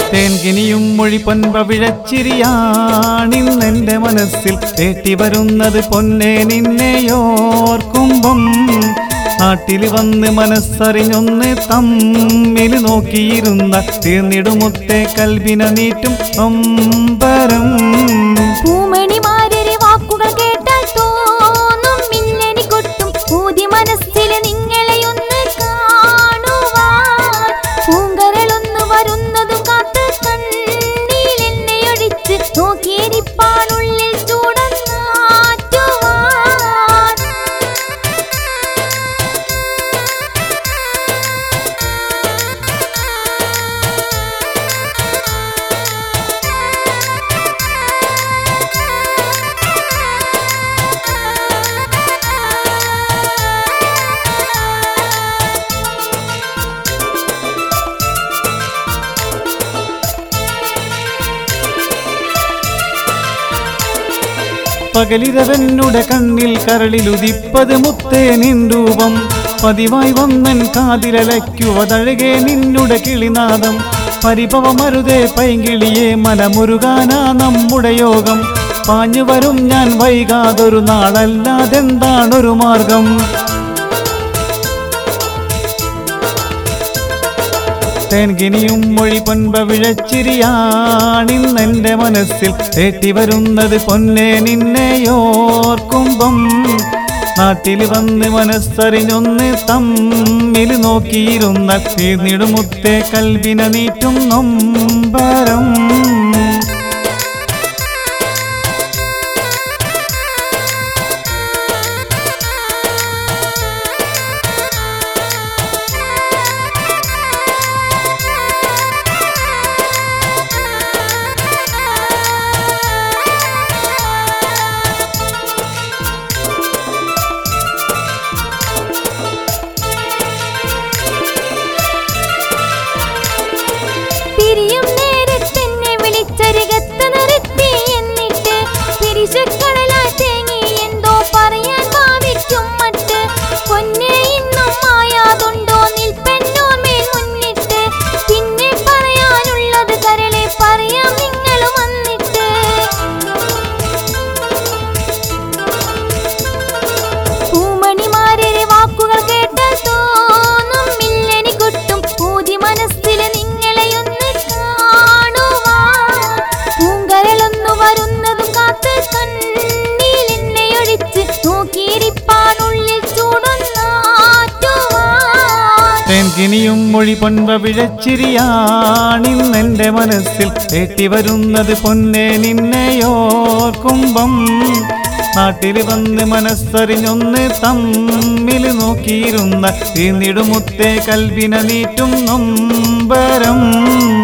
തേൻകിനിയും മൊഴി പൊൻപ വിഴച്ചിരിയാണിന്നെന്റെ മനസ്സിൽ തേട്ടി വരുന്നത് പൊന്നെ നിന്നെയോർക്കുമ്പം നാട്ടിൽ വന്ന് മനസ്സറിഞ്ഞൊന്ന് തമ്മിൽ നോക്കിയിരുന്ന തീർന്നിടുമുത്തെ കൽവിന നീറ്റും നൊമ്പരം പൂമണിമാരുടെ വാക്കുകൾ കേട്ടാൽ തോന്നും മിന്നണി കൊട്ടും ഊതി മനസ്സിൽ നിങ്ങളെ ഒന്ന് കാണുവാൻ പൂങ്കരളൊന്ന് വരുന്നതും കാത്ത് കണ്ണീൽ എന്നെ ഒഴിച്ച് നോക്കിയിരിപ്പാനുള്ളിൽ ചൂടന്നാറ്റുവാൻ പകലിരവനുടെ കണ്ണിൽ കരളിലുദിപ്പത് മുത്തേ നിൻരൂപം പതിവായി വന്നൻ കാതിലലയ്ക്കുവതഴകെ നിന്നുടെ കിളിനാദം പരിഭവമരുതേ പൈങ്കിളിയെ മലമുരുകാനാ നമ്മുടെ യോഗം പാഞ്ഞു വരും ഞാൻ വൈകാതൊരു നാളല്ലാതെന്താണൊരു മാർഗം തേൻകിനിയും മൊഴി പൊൻപ വിഴച്ചിരിയാണിന്നെന്റെ മനസ്സിൽ തേട്ടി വരുന്നത് പൊന്നെ നിന്നെയോർക്കുമ്പം നാട്ടിൽ വന്ന് മനസ്സറിഞ്ഞൊന്ന് തമ്മിൽ നോക്കിയിരുന്ന തീർന്നിടുമുത്തെ കൽവിന നീറ്റും നൊമ്പരം പിരിയും നേരത്തെന്നെ വിളിച്ചരികത്ത് നിർത്തി എന്നിട്ട് പിരിശക്കടലായി തേങ്ങി എന്തോ പറയാൻ ഭാവിക്കും മട്ട് പൊന്നെ ഇന്നും മായാതുണ്ടോ നിൽപ്പെന്നോർമേൽ മുന്നിട്ട് പിന്നെ പറയാനുള്ളത് കരളെ പറയാം നിങ്ങൾ വന്നിട്ട് പൂമണിമാരുടെ വാക്കുകൾ കേട്ടാൽ തോന്നും മില്ലനി കൊട്ടും ഊതി മനസ്സിൽ നിങ്ങളെ ഒന്ന് കാണുവാൻ പൂങ്കരളൊന്നു വരുന്നതും കാത്ത് കണ്ണീൽ എന്നെ ഒഴിച്ച് നോക്കിയിരിപ്പാനുള്ളിൽ ചൂടൊന്നാറ്റുവാൻ തേൻകിനിയും മൊഴി പൊൻപ വിഴച്ചിരിയാണിന്നെന്റെ മനസ്സിൽ തേട്ടി വരുന്നത് പൊന്നെ നിന്നെയോർക്കുമ്പം നാട്ടിൽ വന്ന് മനസ്സറിഞ്ഞൊന്ന് തമ്മിൽ നോക്കിയിരുന്ന തീർന്നിടുമുത്തെ കൽവിന നീറ്റും നൊമ്പരം